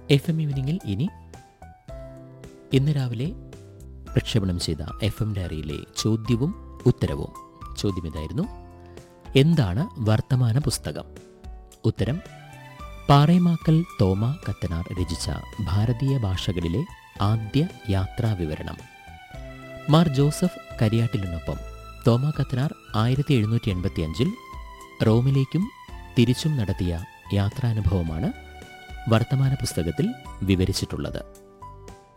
F M ഈവനിങ്ങിൽ ഇനി ഇന്ന് രാവിലെ പ്രക്ഷേപണം ചെയ്ത എഫ് എം ഡയറിയിലെ ചോദ്യവും ഉത്തരവും ചോദ്യം ഇതായിരുന്നു എന്താണ് വർത്തമാന പുസ്തകം ഉത്തരം പാറേമാക്കൽ തോമ കത്തനാർ രചിച്ച ഭാരതീയ ഭാഷകളിലെ ആദ്യ യാത്രാ വിവരണം മാർ ജോസഫ് കരിയാട്ടിലിനൊപ്പം തോമ കത്തനാർ ആയിരത്തി എഴുന്നൂറ്റി എൺപത്തി അഞ്ചിൽ റോമിലേക്കും തിരിച്ചും നടത്തിയ യാത്രാനുഭവമാണ് വർത്തമാന പുസ്തകത്തിൽ വിവരിച്ചിട്ടുള്ളത്